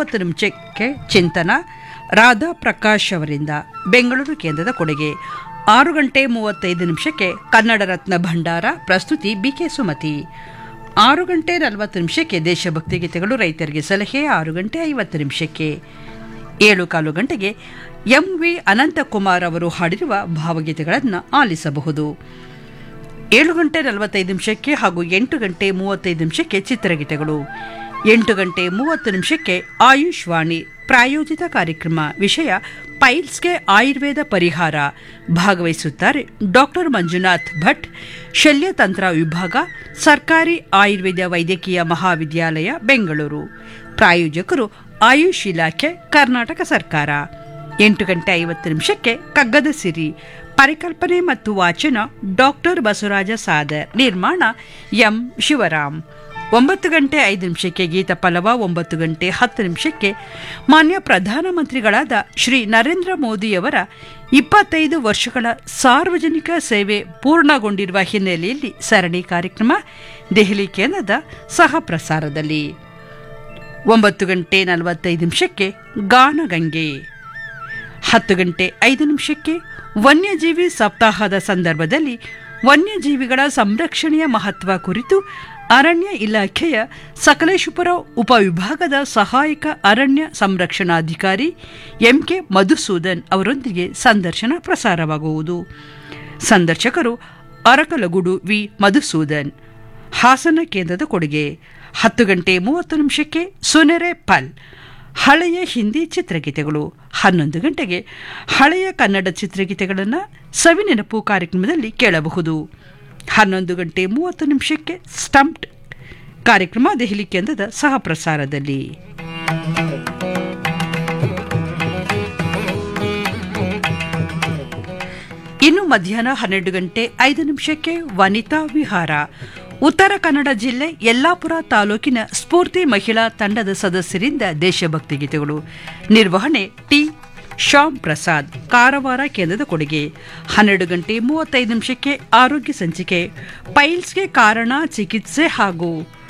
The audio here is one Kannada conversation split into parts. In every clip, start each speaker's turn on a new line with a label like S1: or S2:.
S1: ಮೂವತ್ತು ನಿಮಿಷಕ್ಕೆ ಚಿಂತನ ರಾಧಾ ಪ್ರಕಾಶ್ ಅವರಿಂದ ಬೆಂಗಳೂರು ಕೇಂದ್ರದ ಕೊಡುಗೆ ಆರು ಗಂಟೆ ಮೂವತ್ತೈದು ನಿಮಿಷಕ್ಕೆ ಕನ್ನಡ ರತ್ನ ಭಂಡಾರ ಪ್ರಸ್ತುತಿ ಬಿಕೆ ಸುಮತಿ ಆರು ಗಂಟೆ ನಲವತ್ತು ನಿಮಿಷಕ್ಕೆ ದೇಶಭಕ್ತಿ ಗೀತೆಗಳು ರೈತರಿಗೆ ಸಲಹೆ ಆರು ಗಂಟೆ ಐವತ್ತು ನಿಮಿಷಕ್ಕೆ ಏಳು ಕಾಲು ಗಂಟೆಗೆ ಎಂ ವಿ ಅನಂತಕುಮಾರ್ ಅವರು ಹಾಡಿರುವ ಭಾವಗೀತೆಗಳನ್ನು ಆಲಿಸಬಹುದು ಏಳು ಗಂಟೆ ನಲವತ್ತೈದು ನಿಮಿಷಕ್ಕೆ ಹಾಗೂ ಎಂಟು ಗಂಟೆ ಮೂವತ್ತೈದು ನಿಮಿಷಕ್ಕೆ ಚಿತ್ರಗೀತೆಗಳು ಎಂಟು ಗಂಟೆ ಮೂವತ್ತು ನಿಮಿಷಕ್ಕೆ ಆಯುಷ್ ವಾಣಿ ಪ್ರಾಯೋಜಿತ ಕಾರ್ಯಕ್ರಮ ವಿಷಯ ಪೈಲ್ಸ್ಗೆ ಆಯುರ್ವೇದ ಪರಿಹಾರ ಭಾಗವಹಿಸುತ್ತಾರೆ ಡಾಕ್ಟರ್ ಮಂಜುನಾಥ್ ಭಟ್ ಶಲ್ಯತಂತ್ರ ವಿಭಾಗ ಸರ್ಕಾರಿ ಆಯುರ್ವೇದ ವೈದ್ಯಕೀಯ ಮಹಾವಿದ್ಯಾಲಯ ಬೆಂಗಳೂರು ಪ್ರಾಯೋಜಕರು ಆಯುಷ್ ಇಲಾಖೆ ಕರ್ನಾಟಕ ಸರ್ಕಾರ ಎಂಟು ಗಂಟೆ ಐವತ್ತು ನಿಮಿಷಕ್ಕೆ ಕಗ್ಗದ ಸಿರಿ ಪರಿಕಲ್ಪನೆ ಮತ್ತು ವಾಚನ ಡಾಕ್ಟರ್ ಬಸವರಾಜ ಸಾದರ್ ನಿರ್ಮಾಣ ಎಂ ಶಿವರಾಮ್ ಒಂಬತ್ತು ಗಂಟೆ ಐದು ನಿಮಿಷಕ್ಕೆ ಗೀತ ಪಲ್ಲವ ಒಂಬತ್ತು ಗಂಟೆ ಹತ್ತು ನಿಮಿಷಕ್ಕೆ ಮಾನ್ಯ ಪ್ರಧಾನಮಂತ್ರಿಗಳಾದ ಶ್ರೀ ನರೇಂದ್ರ ಮೋದಿಯವರ ಇಪ್ಪತ್ತೈದು ವರ್ಷಗಳ ಸಾರ್ವಜನಿಕ ಸೇವೆ ಪೂರ್ಣಗೊಂಡಿರುವ ಹಿನ್ನೆಲೆಯಲ್ಲಿ ಸರಣಿ ಕಾರ್ಯಕ್ರಮ ದೆಹಲಿ ಕೇಂದ್ರದ ಸಹ ಪ್ರಸಾರದಲ್ಲಿ ಒಂಬತ್ತು ಗಂಟೆ ನಲವತ್ತೈದು ನಿಮಿಷಕ್ಕೆ ಗಾನಗಂಗೆ ಹತ್ತು ಗಂಟೆ ಐದು ನಿಮಿಷಕ್ಕೆ ವನ್ಯಜೀವಿ ಸಪ್ತಾಹದ ಸಂದರ್ಭದಲ್ಲಿ ವನ್ಯಜೀವಿಗಳ ಸಂರಕ್ಷಣೆಯ ಮಹತ್ವ ಕುರಿತು ಅರಣ್ಯ ಇಲಾಖೆಯ ಸಕಲೇಶಪುರ ಉಪವಿಭಾಗದ ಸಹಾಯಕ ಅರಣ್ಯ ಸಂರಕ್ಷಣಾಧಿಕಾರಿ ಎಂಕೆ ಮಧುಸೂದನ್ ಅವರೊಂದಿಗೆ ಸಂದರ್ಶನ ಪ್ರಸಾರವಾಗುವುದು ಸಂದರ್ಶಕರು ಅರಕಲಗೂಡು ವಿ ಮಧುಸೂದನ್ ಹಾಸನ ಕೇಂದ್ರದ ಕೊಡುಗೆ ಹತ್ತು ಗಂಟೆ ಮೂವತ್ತು ನಿಮಿಷಕ್ಕೆ ಸುನೆರೆ ಪಲ್ ಹಳೆಯ ಹಿಂದಿ ಚಿತ್ರಗೀತೆಗಳು ಹನ್ನೊಂದು ಗಂಟೆಗೆ ಹಳೆಯ ಕನ್ನಡ ಚಿತ್ರಗೀತೆಗಳನ್ನು ಸವಿನೆನಪು ಕಾರ್ಯಕ್ರಮದಲ್ಲಿ ಕೇಳಬಹುದು ಹನ್ನೊಂದು ಗಂಟೆ ಮೂವತ್ತು ನಿಮಿಷಕ್ಕೆ ಸ್ಟಂಪ್ಡ್ ಕಾರ್ಯಕ್ರಮ ದೆಹಲಿ ಕೇಂದ್ರದ ಸಹ ಪ್ರಸಾರದಲ್ಲಿ ಇನ್ನು ಮಧ್ಯಾಹ್ನ ಹನ್ನೆರಡು ಗಂಟೆ ಐದು ನಿಮಿಷಕ್ಕೆ ವನಿತಾ ವಿಹಾರ ಉತ್ತರ ಕನ್ನಡ ಜಿಲ್ಲೆ ಯಲ್ಲಾಪುರ ತಾಲೂಕಿನ ಸ್ಫೂರ್ತಿ ಮಹಿಳಾ ತಂಡದ ಸದಸ್ಯರಿಂದ ದೇಶಭಕ್ತಿ ಗೀತೆಗಳು ನಿರ್ವಹಣೆ ಟಿ ಶ್ಯಾಮ್ ಪ್ರಸಾದ್ ಕಾರವಾರ ಕೇಂದ್ರದ ಕೊಡುಗೆ ಹನ್ನೆರಡು ಗಂಟೆ ಮೂವತ್ತೈದು ನಿಮಿಷಕ್ಕೆ ಆರೋಗ್ಯ ಸಂಚಿಕೆ ಪೈಲ್ಸ್ಗೆ ಕಾರಣ ಚಿಕಿತ್ಸೆ ಹಾಗೂ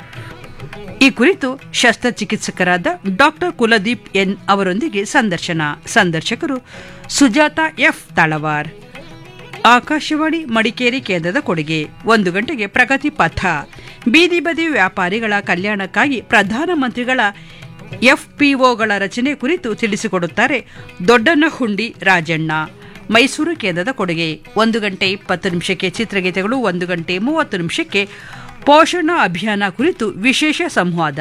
S1: ಈ ಕುರಿತು ಶಸ್ತ್ರಚಿಕಿತ್ಸಕರಾದ ಡಾಕ್ಟರ್ ಕುಲದೀಪ್ ಎನ್ ಅವರೊಂದಿಗೆ ಸಂದರ್ಶನ ಸಂದರ್ಶಕರು ಸುಜಾತ ಎಫ್ ತಳವಾರ್ ಆಕಾಶವಾಣಿ ಮಡಿಕೇರಿ ಕೇಂದ್ರದ ಕೊಡುಗೆ ಒಂದು ಗಂಟೆಗೆ ಪ್ರಗತಿ ಪಥ ಬೀದಿ ಬದಿ ವ್ಯಾಪಾರಿಗಳ ಕಲ್ಯಾಣಕ್ಕಾಗಿ ಪ್ರಧಾನಮಂತ್ರಿಗಳ ಎಫ್ಪಿಒಗಳ ರಚನೆ ಕುರಿತು ತಿಳಿಸಿಕೊಡುತ್ತಾರೆ ದೊಡ್ಡನಹುಂಡಿ ರಾಜಣ್ಣ ಮೈಸೂರು ಕೇಂದ್ರದ ಕೊಡುಗೆ ಒಂದು ಗಂಟೆ ಇಪ್ಪತ್ತು ನಿಮಿಷಕ್ಕೆ ಚಿತ್ರಗೀತೆಗಳು ಒಂದು ಗಂಟೆ ಮೂವತ್ತು ನಿಮಿಷಕ್ಕೆ ಪೋಷಣ ಅಭಿಯಾನ ಕುರಿತು ವಿಶೇಷ ಸಂವಾದ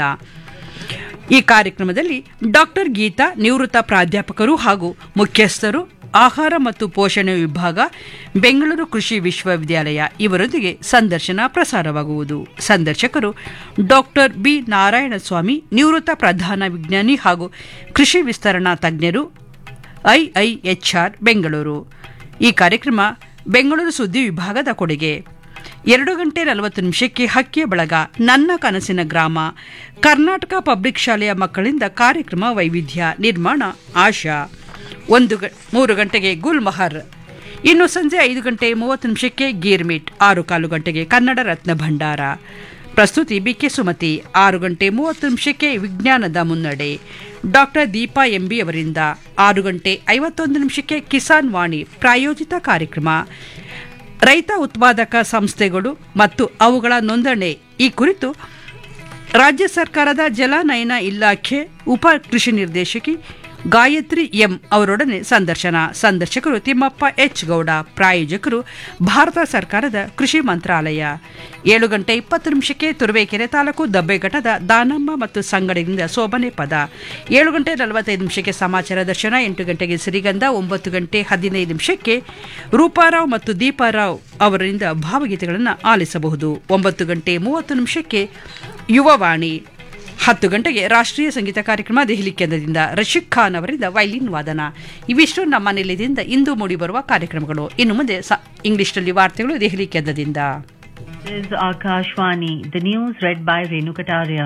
S1: ಈ ಕಾರ್ಯಕ್ರಮದಲ್ಲಿ ಡಾಕ್ಟರ್ ಗೀತಾ ನಿವೃತ್ತ ಪ್ರಾಧ್ಯಾಪಕರು ಹಾಗೂ ಮುಖ್ಯಸ್ಥರು ಆಹಾರ ಮತ್ತು ಪೋಷಣೆ ವಿಭಾಗ ಬೆಂಗಳೂರು ಕೃಷಿ ವಿಶ್ವವಿದ್ಯಾಲಯ ಇವರೊಂದಿಗೆ ಸಂದರ್ಶನ ಪ್ರಸಾರವಾಗುವುದು ಸಂದರ್ಶಕರು ಡಾಕ್ಟರ್ ಬಿ ನಾರಾಯಣಸ್ವಾಮಿ ನಿವೃತ್ತ ಪ್ರಧಾನ ವಿಜ್ಞಾನಿ ಹಾಗೂ ಕೃಷಿ ವಿಸ್ತರಣಾ ತಜ್ಞರು ಐಐಎಚ್ಆರ್ ಬೆಂಗಳೂರು ಈ ಕಾರ್ಯಕ್ರಮ ಬೆಂಗಳೂರು ಸುದ್ದಿ ವಿಭಾಗದ ಕೊಡುಗೆ ಎರಡು ಗಂಟೆ ನಲವತ್ತು ನಿಮಿಷಕ್ಕೆ ಹಕ್ಕಿಯ ಬಳಗ ನನ್ನ ಕನಸಿನ ಗ್ರಾಮ ಕರ್ನಾಟಕ ಪಬ್ಲಿಕ್ ಶಾಲೆಯ ಮಕ್ಕಳಿಂದ ಕಾರ್ಯಕ್ರಮ ವೈವಿಧ್ಯ ನಿರ್ಮಾಣ ಆಶಾ ಒಂದು ಗ ಮೂರು ಗಂಟೆಗೆ ಗುಲ್ಮಹರ್ ಇನ್ನು ಸಂಜೆ ಐದು ಗಂಟೆ ಮೂವತ್ತು ನಿಮಿಷಕ್ಕೆ ಗೀರ್ಮಿಟ್ ಆರು ಕಾಲು ಗಂಟೆಗೆ ಕನ್ನಡ ರತ್ನ ಭಂಡಾರ ಪ್ರಸ್ತುತಿ ಬಿಕೆ ಸುಮತಿ ಆರು ಗಂಟೆ ಮೂವತ್ತು ನಿಮಿಷಕ್ಕೆ ವಿಜ್ಞಾನದ ಮುನ್ನಡೆ ಡಾಕ್ಟರ್ ದೀಪಾ ಎಂಬಿ ಅವರಿಂದ ಆರು ಗಂಟೆ ಐವತ್ತೊಂದು ನಿಮಿಷಕ್ಕೆ ಕಿಸಾನ್ ವಾಣಿ ಪ್ರಾಯೋಜಿತ ಕಾರ್ಯಕ್ರಮ ರೈತ ಉತ್ಪಾದಕ ಸಂಸ್ಥೆಗಳು ಮತ್ತು ಅವುಗಳ ನೋಂದಣಿ ಈ ಕುರಿತು ರಾಜ್ಯ ಸರ್ಕಾರದ ಜಲನಯನ ಇಲಾಖೆ ಉಪ ಕೃಷಿ ನಿರ್ದೇಶಕಿ ಗಾಯತ್ರಿ ಎಂ ಅವರೊಡನೆ ಸಂದರ್ಶನ ಸಂದರ್ಶಕರು ತಿಮ್ಮಪ್ಪ ಎಚ್ ಗೌಡ ಪ್ರಾಯೋಜಕರು ಭಾರತ ಸರ್ಕಾರದ ಕೃಷಿ ಮಂತ್ರಾಲಯ ಏಳು ಗಂಟೆ ಇಪ್ಪತ್ತು ನಿಮಿಷಕ್ಕೆ ತುರುವೇಕೆರೆ ತಾಲೂಕು ದಬ್ಬೆಘಟ್ಟದ ದಾನಮ್ಮ ಮತ್ತು ಸಂಗಡಿಯಿಂದ ಸೋಬನೆ ಪದ ಏಳು ಗಂಟೆ ನಲವತ್ತೈದು ನಿಮಿಷಕ್ಕೆ ಸಮಾಚಾರ ದರ್ಶನ ಎಂಟು ಗಂಟೆಗೆ ಸಿರಿಗಂಧ ಒಂಬತ್ತು ಗಂಟೆ ಹದಿನೈದು ನಿಮಿಷಕ್ಕೆ ರೂಪಾರಾವ್ ಮತ್ತು ದೀಪಾರಾವ್ ಅವರಿಂದ ಭಾವಗೀತೆಗಳನ್ನು ಆಲಿಸಬಹುದು ಒಂಬತ್ತು ಗಂಟೆ ಮೂವತ್ತು ನಿಮಿಷಕ್ಕೆ ಯುವವಾಣಿ ಹತ್ತು ಗಂಟೆಗೆ ರಾಷ್ಟ್ರೀಯ ಸಂಗೀತ ಕಾರ್ಯಕ್ರಮ ದೆಹಲಿ ಕೇಂದ್ರದಿಂದ ರಶೀದ್ ಖಾನ್ ಅವರಿಂದ ವೈಲಿನ್ ವಾದನ ಇವಿಷ್ಟು ನಮ್ಮ ನಿಲಯದಿಂದ ಇಂದು ಮೂಡಿಬರುವ ಕಾರ್ಯಕ್ರಮಗಳು ಇನ್ನು ಮುಂದೆ ಸ ಇಂಗ್ಲಿಷ್ನಲ್ಲಿ ವಾರ್ತೆಗಳು ದೆಹಲಿ ಕೇಂದ್ರದಿಂದ
S2: This is Akashvani. The news read by Renu Kataria.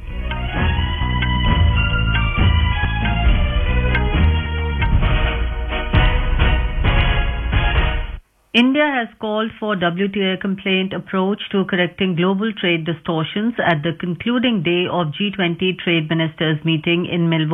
S2: India has called for WTO complaint approach to correcting global trade distortions at the concluding day of G20 trade ministers meeting in Milwaukee.